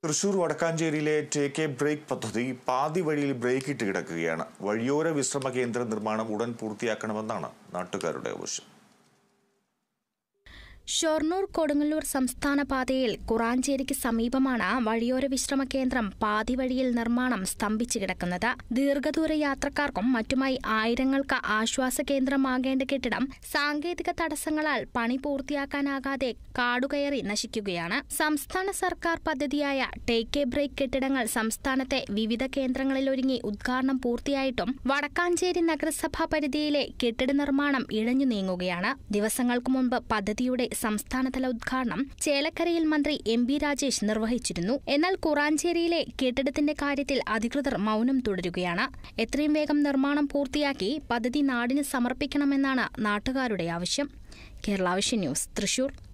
തൃശൂർ വടക്കാഞ്ചേരിയിലെ take a break പദ്ധതി പാതി വഴിയിൽ ബ്രേക്ക് ഇട്ട് കിടക്കുകയാണ് വഴിയോര വിശ്രമ കേന്ദ്ര നിർമ്മാണം ഉടൻ പൂർത്തിയാക്കണമെന്നാണ് നാട്ടുകാരുടെ ആവശ്യം ഷൊർണൂർ കൊടുങ്ങല്ലൂർ സംസ്ഥാന പാതയിൽ കുറാഞ്ചേരിക്ക് സമീപമാണ് വഴിയോര വിശ്രമ കേന്ദ്രം പാതി വഴിയിൽ നിർമ്മാണം സ്തംഭിച്ചു കിടക്കുന്നത് ദീർഘദൂര യാത്രക്കാർക്കും മറ്റുമായി ആയിരങ്ങൾക്ക് ആശ്വാസ കേന്ദ്രമാകേണ്ട കെട്ടിടം സാങ്കേതിക തടസ്സങ്ങളാൽ പണി പൂർത്തിയാക്കാനാകാതെ കാടുകയറി നശിക്കുകയാണ് സംസ്ഥാന സർക്കാർ പദ്ധതിയായ ടേക്ക് എ ബ്രേക്ക് കെട്ടിടങ്ങൾ സംസ്ഥാനത്തെ വിവിധ കേന്ദ്രങ്ങളിൽ ഒരുങ്ങി ഉദ്ഘാടനം പൂർത്തിയായിട്ടും വടക്കാഞ്ചേരി നഗരസഭാ പരിധിയിലെ കെട്ടിട നിർമ്മാണം ഇഴഞ്ഞു നീങ്ങുകയാണ് ദിവസങ്ങൾക്ക് മുൻപ് പദ്ധതിയുടെ സംസ്ഥാനതല ഉദ്ഘാടനം ചേലക്കരയിൽ മന്ത്രി എം ബി രാജേഷ് നിർവഹിച്ചിരുന്നു എന്നാൽ കുറാഞ്ചേരിയിലെ കെട്ടിടത്തിന്റെ കാര്യത്തിൽ അധികൃതർ മൗനം തുടരുകയാണ് എത്രയും വേഗം നിർമ്മാണം പൂർത്തിയാക്കി പദ്ധതി നാടിന് സമർപ്പിക്കണമെന്നാണ് നാട്ടുകാരുടെ ആവശ്യം കേരള വിഷൻ ന്യൂസ് തൃശൂർ